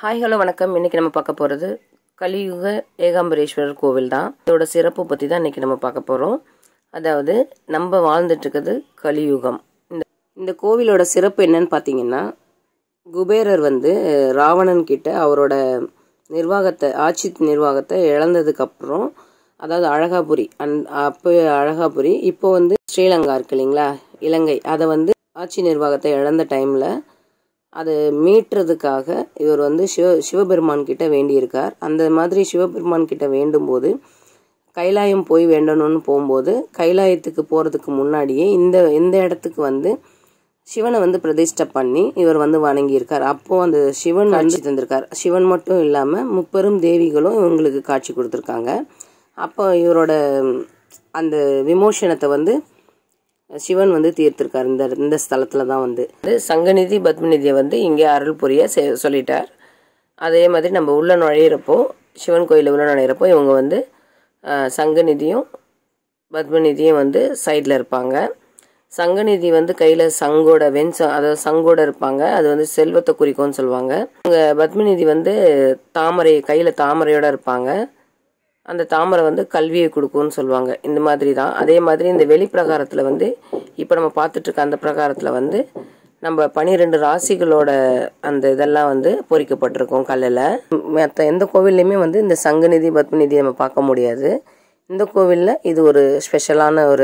hi hello வணக்கம் இன்னைக்கு நம்ம பார்க்க போகிறது கலியுக ஏகாம்பரேஸ்வரர் கோவில் தான் இதோட சிறப்பு பற்றி தான் இன்னைக்கு நம்ம பார்க்க போகிறோம் அதாவது நம்ம வாழ்ந்துட்டு இருக்கிறது கலியுகம் இந்த இந்த கோவிலோட சிறப்பு என்னன்னு பார்த்தீங்கன்னா குபேரர் வந்து ராவணன் கிட்ட அவரோட நிர்வாகத்தை ஆட்சி நிர்வாகத்தை இழந்ததுக்கு அப்புறம் அதாவது அழகாபுரி அந் அப்போ அழகாபுரி இப்போ வந்து ஸ்ரீலங்கா இருக்கு இல்லைங்களா இலங்கை அதை வந்து ஆட்சி நிர்வாகத்தை இழந்த டைமில் அதை மீட்டுறதுக்காக இவர் வந்து சிவ சிவபெருமான் கிட்ட வேண்டியிருக்கார் அந்த மாதிரி சிவபெருமான் கிட்ட வேண்டும் போது கைலாயம் போய் வேண்டணும்னு போகும்போது கைலாயத்துக்கு போகிறதுக்கு முன்னாடியே இந்த இந்த இடத்துக்கு வந்து சிவனை வந்து பிரதிஷ்டை பண்ணி இவர் வந்து வணங்கியிருக்கார் அப்போ அந்த சிவன் காட்சி தந்திருக்கார் சிவன் மட்டும் இல்லாமல் முப்பெரும் தேவிகளும் இவங்களுக்கு காட்சி கொடுத்துருக்காங்க அப்போ இவரோட அந்த விமோசனத்தை வந்து சிவன் வந்து தீர்த்திருக்கார் இந்த இந்த ஸ்தலத்துல தான் வந்து சங்கநிதி பத்மநிதியை வந்து இங்கே அருள் புரிய செ- சொல்லிட்டார் அதே மாதிரி நம்ம உள்ள நுழையிறப்போ சிவன் கோயிலில் உள்ள நுழையிறப்போ இவங்க வந்து அஹ், சங்கநிதியும் பத்மநிதியும் வந்து சைடில் இருப்பாங்க சங்கநிதி வந்து கையில் சங்கோட வெண் ச- அதாவது சங்கோட இருப்பாங்க அது வந்து செல்வத்தை குறிக்கும்னு சொல்லுவாங்க இவங்க பத்மநிதி வந்து தாமரை கையில் தாமரையோட இருப்பாங்க அந்த தாமரை வந்து கல்வியை கொடுக்கும்னு சொல்லுவாங்க இந்த மாதிரி தான் அதே மாதிரி இந்த வெளிப்பிரகாரத்தில் வந்து இப்போ நம்ம பார்த்துட்டு இருக்க அந்த பிரகாரத்தில் வந்து நம்ம பனிரெண்டு ராசிகளோட அந்த இதெல்லாம் வந்து பொறிக்கப்பட்டிருக்கும் கல்லில் மற்ற எந்த கோவில்லையுமே வந்து இந்த சங்கநிதி பத்மநிதி நம்ம பார்க்க முடியாது இந்த கோவிலில் இது ஒரு ஸ்பெஷலான ஒரு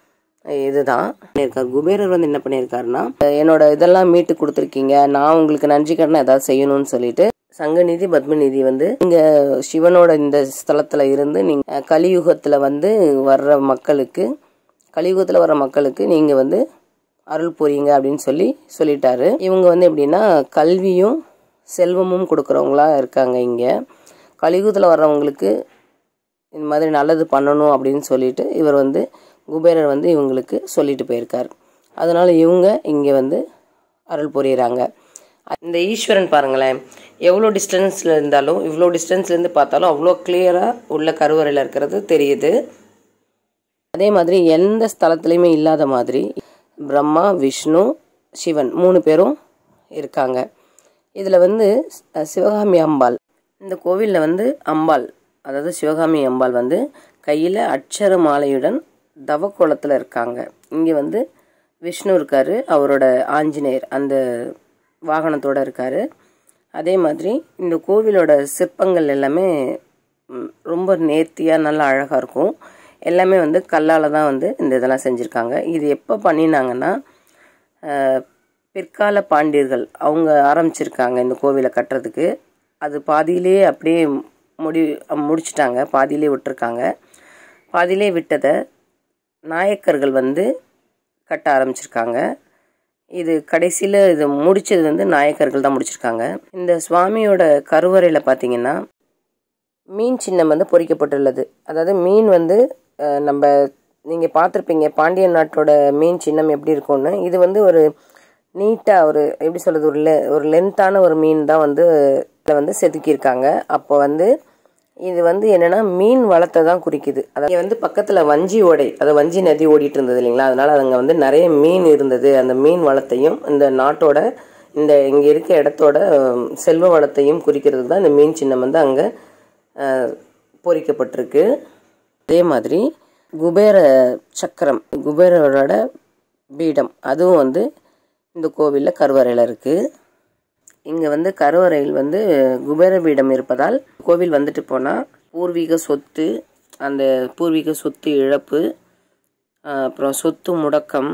இதுதான் பண்ணியிருக்கார் குபேரர் வந்து என்ன பண்ணியிருக்காருன்னா என்னோட இதெல்லாம் மீட்டு கொடுத்துருக்கீங்க நான் உங்களுக்கு நன்றி கடனை ஏதாவது செய்யணும்னு சொல்லிட்டு சங்கநிதி பத்மநிதி வந்து இங்க சிவனோட இந்த ஸ்தலத்துல இருந்து நீங்க அஹ், கலியுகத்துல வந்து வர்ற மக்களுக்கு கலியுகத்துல வர்ற மக்களுக்கு நீங்க வந்து அருள் புரியுங்க அப்படின்னு சொல்லி சொல்லிட்டாரு இவங்க வந்து எப்படின்னா கல்வியும் செல்வமும் கொடுக்குறவங்களா இருக்காங்க இங்க கலியுகத்துல வர்றவங்களுக்கு இந்த மாதிரி நல்லது பண்ணணும் அப்படின்னு சொல்லிட்டு இவர் வந்து குபேரர் வந்து இவங்களுக்கு சொல்லிட்டு போயிருக்கார் அதனால இவங்க இங்கே வந்து அருள் புரியுறாங்க இந்த ஈஸ்வரன் பாருங்களேன் எவ்வளோ டிஸ்டன்ஸில் இருந்தாலும் இவ்வளோ டிஸ்டன்ஸ்லேருந்து பார்த்தாலும் அவ்வளோ கிளியராக உள்ள கருவறையில் இருக்கிறது தெரியுது அதே மாதிரி எந்த ஸ்தலத்துலையுமே இல்லாத மாதிரி பிரம்மா விஷ்ணு சிவன் மூணு பேரும் இருக்காங்க இதில் வந்து அஹ், சிவகாமி அம்பாள் இந்த கோவிலில் வந்து அம்பாள் அதாவது சிவகாமி அம்பாள் வந்து கையில் அட்சர மாலையுடன் தவக்கோலத்தில் இருக்காங்க இங்கே வந்து விஷ்ணு இருக்காரு அவரோட ஆஞ்சநேயர் அந்த வாகனத்தோட இருக்காரு அதே மாதிரி இந்த கோவிலோட சிற்பங்கள் எல்லாமே ம், ரொம்ப நேர்த்தியாக நல்லா அழகாக இருக்கும் எல்லாமே வந்து கல்லால் தான் வந்து இந்த இதெல்லாம் செஞ்சுருக்காங்க இது எப்போ பண்ணினாங்கன்னா அஹ், பிற்கால பாண்டியர்கள் அவங்க ஆரம்பிச்சிருக்காங்க இந்த கோவிலை கட்டுறதுக்கு அது பாதியிலேயே அப்படியே முடி முடிச்சிட்டாங்க பாதியிலே விட்டுருக்காங்க பாதியிலே விட்டதை நாயக்கர்கள் வந்து கட்ட ஆரம்பிச்சிருக்காங்க இது கடைசியில் இது முடிச்சது வந்து நாயக்கர்கள் தான் முடிச்சிருக்காங்க இந்த சுவாமியோட கருவறையில் பார்த்தீங்கன்னா மீன் சின்னம் வந்து பொறிக்கப்பட்டுள்ளது அதாவது மீன் வந்து அஹ், நம்ம நீங்கள் பார்த்துருப்பீங்க பாண்டியன் நாட்டோட மீன் சின்னம் எப்படி இருக்கும்னு இது வந்து ஒரு நீட்டாக ஒரு எப்படி சொல்கிறது ஒரு லெ ஒரு லென்த்தான ஒரு மீன் தான் வந்து இதில் வந்து செதுக்கியிருக்காங்க அப்போ வந்து இது வந்து என்னன்னா மீன் வளத்தை தான் குறிக்குது அதாவது வந்து பக்கத்தில் வஞ்சி ஓடை அது வஞ்சி நதி ஓடிட்டு இருந்தது இல்லைங்களா அதனால அங்கே வந்து நிறைய மீன் இருந்தது அந்த மீன் வளத்தையும் இந்த நாட்டோட இந்த இங்கே இருக்க இடத்தோட அஹ், செல்வ வளத்தையும் குறிக்கிறதுக்கு தான் இந்த மீன் சின்னம் வந்து அங்கே பொறிக்கப்பட்டிருக்கு அதே மாதிரி குபேர சக்கரம் குபேரரோட பீடம் அதுவும் வந்து இந்த கோவிலில் கருவறையில் இருக்குது இங்கே வந்து கருவறையில் வந்து குபேர பீடம் இருப்பதால் கோவில் வந்துட்டு போனால் பூர்வீக சொத்து அந்த பூர்வீக சொத்து இழப்பு ஆஹ் அப்புறம் சொத்து முடக்கம்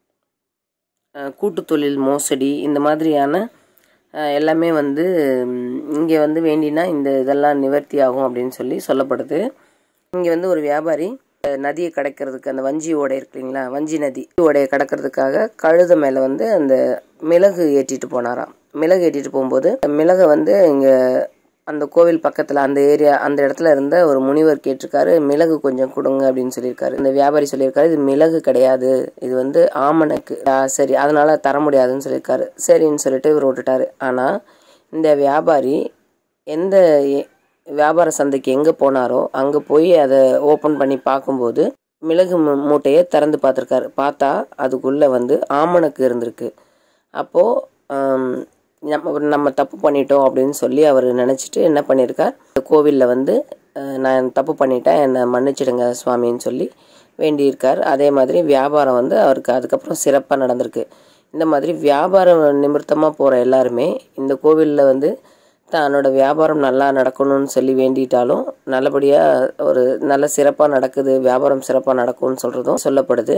ஆஹ் கூட்டுத் தொழில் மோசடி இந்த மாதிரியான ஆஹ் எல்லாமே வந்து இங்கே வந்து வேண்டினா இந்த இதெல்லாம் நிவர்த்தி ஆகும் அப்படின்னு சொல்லி சொல்லப்படுது இங்கே வந்து ஒரு வியாபாரி அஹ், நதியை கடக்கிறதுக்கு அந்த வஞ்சி ஓடை இருக்கு இல்லைங்களா வஞ்சி நதி ஓடையை கடக்கிறதுக்காக கழுத மேலே வந்து அந்த மிளகு ஏற்றிட்டு போனாராம் மிளகு ஏற்றிட்டு போகும்போது மிளகை வந்து இங்கே அந்த கோவில் பக்கத்தில் அந்த ஏரியா அந்த இடத்துல இருந்த ஒரு முனிவர் கேட்டிருக்காரு மிளகு கொஞ்சம் கொடுங்க அப்படின்னு சொல்லியிருக்காரு இந்த வியாபாரி சொல்லியிருக்காரு இது மிளகு கிடையாது இது வந்து ஆமணக்கு ஆ, சரி அதனால தர முடியாதுன்னு சொல்லியிருக்காரு சரின்னு சொல்லிட்டு இவர் விட்டுட்டாரு ஆனால் இந்த வியாபாரி எந்த எ- வியாபார சந்தைக்கு எங்கே போனாரோ அங்கே போய் அதை ஓப்பன் பண்ணி பார்க்கும்போது மிளகு மூ- மூட்டையை திறந்து பார்த்துருக்காரு பார்த்தா அதுக்குள்ளே வந்து ஆமணக்கு இருந்திருக்கு அப்போது நம்ம நம்ம தப்பு பண்ணிட்டோம் அப்படின்னு சொல்லி அவர் நினச்சிட்டு என்ன பண்ணியிருக்கார் கோவிலில் வந்து அஹ், நான் தப்பு பண்ணிட்டேன் என்னை மன்னிச்சிடுங்க சுவாமின்னு சொல்லி வேண்டியிருக்கார் அதே மாதிரி வியாபாரம் வந்து அவருக்கு அதுக்கப்புறம் சிறப்பாக நடந்திருக்கு இந்த மாதிரி வியாபாரம் நிமித்தமாக போகிற எல்லாருமே இந்த கோவிலில் வந்து தன்னோட வியாபாரம் நல்லா நடக்கணும்னு சொல்லி வேண்டிட்டாலும் நல்லபடியாக ஒரு நல்ல சிறப்பாக நடக்குது வியாபாரம் சிறப்பாக நடக்கும்னு சொல்கிறதும் சொல்லப்படுது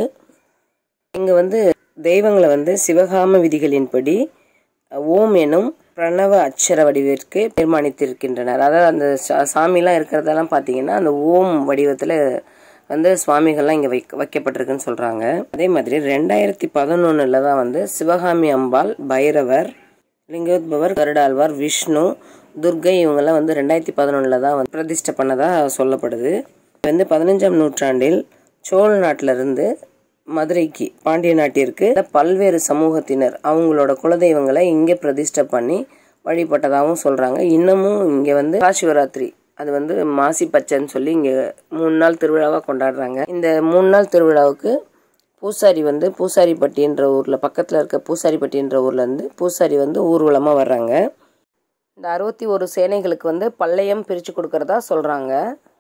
இங்கே வந்து தெய்வங்களை வந்து சிவகாம விதிகளின்படி ஓம் எனும் பிரணவ அட்சர வடிவிற்கு தீர்மானித்திருக்கின்றனர் அதாவது அந்த சா- சாமிலாம் இருக்கிறதெல்லாம் பார்த்தீங்கன்னா அந்த ஓம் வடிவத்தில் வந்து சுவாமிகள்லாம் இங்கே வைக்க வைக்கப்பட்டிருக்குன்னு சொல்கிறாங்க அதே மாதிரி ரெண்டாயிரத்தி பதினொன்றில் தான் வந்து சிவகாமி அம்பாள் பைரவர் லிங்கோத்பவர் கருடாழ்வார் விஷ்ணு துர்கை இவங்கெல்லாம் வந்து ரெண்டாயிரத்தி பதினொன்றில் தான் வந்து பிரதிஷ்டை பண்ணதாக சொல்லப்படுது வந்து பதினஞ்சாம் நூற்றாண்டில் சோழ நாட்டிலிருந்து மதுரைக்கு பாண்டிய நாட்டிற்கு பல்வேறு சமூகத்தினர் அவங்களோட குலதெய்வங்களை இங்கே பிரதிஷ்டை பண்ணி வழிபட்டதாகவும் சொல்கிறாங்க இன்னமும் இங்கே வந்து சிவராத்திரி அது வந்து மாசி பச்சைன்னு சொல்லி இங்கே மூணு நாள் திருவிழாவாக கொண்டாடுறாங்க இந்த மூணு நாள் திருவிழாவுக்கு பூசாரி வந்து பூசாரிப்பட்டின்ற ஊரில் பக்கத்தில் இருக்க பூசாரிப்பட்டின்ற ஊர்லேருந்து பூசாரி வந்து ஊர்வலமாக வர்றாங்க இந்த அறுபத்தி ஒரு சேனைகளுக்கு வந்து பள்ளையம் பிரித்து கொடுக்கறதா சொல்கிறாங்க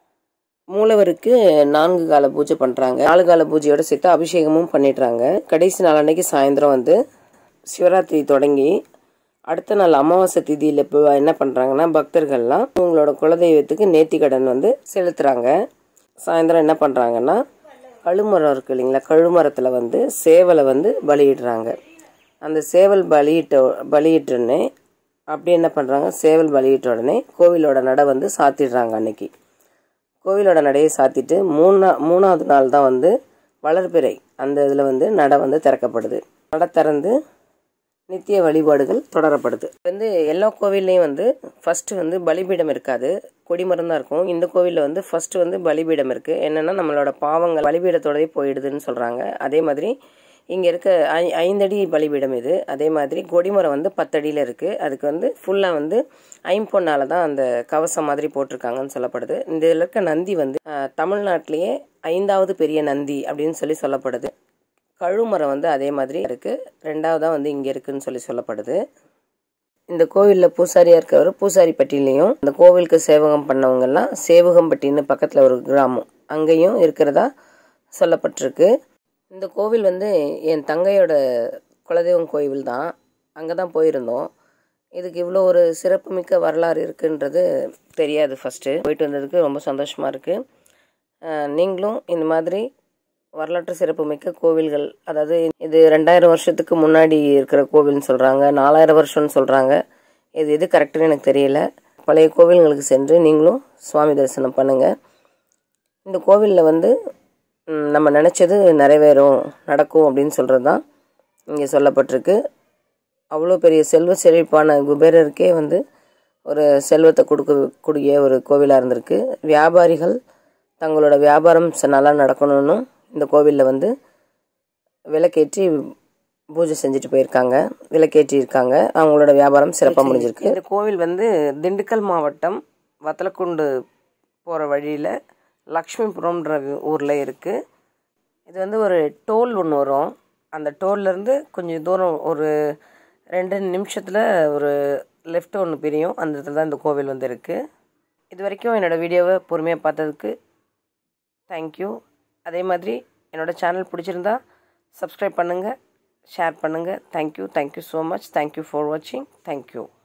மூலவருக்கு நான்கு கால பூஜை பண்ணுறாங்க நாலு கால பூஜையோட சேர்த்து அபிஷேகமும் பண்ணிடுறாங்க கடைசி நாள் அன்னைக்கு சாயந்தரம் வந்து சிவராத்திரி தொடங்கி அடுத்த நாள் அமாவாசை திதியில் இப்போ என்ன பண்ணுறாங்கன்னா பக்தர்கள்லாம் உங்களோட குலதெய்வத்துக்கு நேர்த்திக்கடன் வந்து செலுத்துகிறாங்க சாயந்தரம் என்ன பண்ணுறாங்கன்னா கழுமரம் இருக்கு இல்லைங்களா கழுமரத்தில் வந்து சேவலை வந்து பலியிடுறாங்க அந்த சேவல் பலியிட்ட பலியிட்டோடனே அப்படி என்ன பண்ணுறாங்க சேவல் பலியிட்ட உடனே கோவிலோட நடை வந்து சாத்திடுறாங்க அன்னைக்கு கோவிலோட நடையை சாத்திட்டு மூணா மூணாவது நாள் தான் வந்து வளர்பிறை அந்த இதில் வந்து நடை வந்து திறக்கப்படுது நடை திறந்து நித்திய வழிபாடுகள் தொடரப்படுது வந்து எல்லா கோவில்லையும் வந்து ஃபர்ஸ்ட் வந்து பலிபீடம் இருக்காது கொடிமரம் தான் இருக்கும் இந்த கோவிலில் வந்து ஃபர்ஸ்ட் வந்து பலிபீடம் இருக்கு என்னன்னா நம்மளோட பாவங்கள் பலிபீடத்தோடவே போயிடுதுன்னு சொல்றாங்க அதே மாதிரி இங்க இருக்க ஐ ஐந்தடி பலிபீடம் இது அதே மாதிரி கொடிமரம் வந்து பத்தடியில் இருக்கு அதுக்கு வந்து ஃபுல்லா வந்து ஐம்பொன்னால தான் அந்த கவசம் மாதிரி போட்டிருக்காங்கன்னு சொல்லப்படுது இந்த இதில் இருக்க நந்தி வந்து அஹ், தமிழ்நாட்டிலேயே ஐந்தாவது பெரிய நந்தி அப்படின்னு சொல்லி சொல்லப்படுது கழுமரம் வந்து அதே மாதிரி இருக்கு ரெண்டாவதா வந்து இங்க இருக்குன்னு சொல்லி சொல்லப்படுது இந்த கோவிலில் பூசாரியா இருக்கவர் பூசாரிப்பட்டிலையும் இந்த கோவிலுக்கு சேவகம் பண்ணவங்க எல்லாம் சேவகம்பட்டின்னு பக்கத்துல ஒரு கிராமம் அங்கேயும் இருக்கிறதா சொல்லப்பட்டிருக்கு இந்த கோவில் வந்து என் தங்கையோட குலதெய்வம் கோவில் தான் அங்கே தான் போயிருந்தோம் இதுக்கு இவ்வளோ ஒரு சிறப்புமிக்க வரலாறு இருக்குன்றது தெரியாது ஃபஸ்ட்டு போயிட்டு வந்ததுக்கு ரொம்ப சந்தோஷமாக இருக்குது நீங்களும் இந்த மாதிரி வரலாற்று சிறப்புமிக்க கோவில்கள் அதாவது இது ரெண்டாயிரம் வருஷத்துக்கு முன்னாடி இருக்கிற கோவில்னு சொல்கிறாங்க நாலாயிரம் வருஷம்னு சொல்கிறாங்க இது எது கரெக்டுன்னு எனக்கு தெரியல பழைய கோவில்களுக்கு சென்று நீங்களும் சுவாமி தரிசனம் பண்ணுங்கள் இந்த கோவிலில் வந்து ம், நம்ம நினச்சது நிறைவேறும் நடக்கும் அப்படின்னு சொல்கிறது தான் இங்கே சொல்லப்பட்டிருக்கு அவ்வளோ பெரிய செல்வ செழிப்பான குபேரருக்கே வந்து ஒரு செல்வத்தை கொடுக்கக்கூடிய ஒரு கோவிலாக இருந்திருக்கு வியாபாரிகள் தங்களோட வியாபாரம் ச- நல்லா நடக்கணும்னு இந்த கோவிலில் வந்து விளக்கேற்றி பூஜை செஞ்சுட்டு போயிருக்காங்க விளக்கேற்றி இருக்காங்க அவங்களோட வியாபாரம் சிறப்பாக முடிஞ்சிருக்கு இந்த கோவில் வந்து திண்டுக்கல் மாவட்டம் வத்தலக்குண்டு போகிற வழியில் லக்ஷ்மிபுரம்ன்ற ஊரில் இருக்குது இது வந்து ஒரு டோல் ஒன்று வரும் அந்த டோல்லேருந்து கொஞ்சம் தூரம் ஒரு ரெண்டு நிமிஷத்தில் ஒரு லெஃப்ட் ஒன்று பிரியும் அந்த இடத்துல தான் இந்த கோவில் வந்து இருக்குது இது வரைக்கும் என்னோடய வீடியோவை பொறுமையாக பார்த்ததுக்கு தேங்க்யூ அதே மாதிரி என்னோடய சேனல் பிடிச்சிருந்தா சப்ஸ்கிரைப் பண்ணுங்கள் ஷேர் பண்ணுங்கள் thank you thank you so much thank you for வாட்சிங் தேங்க்யூ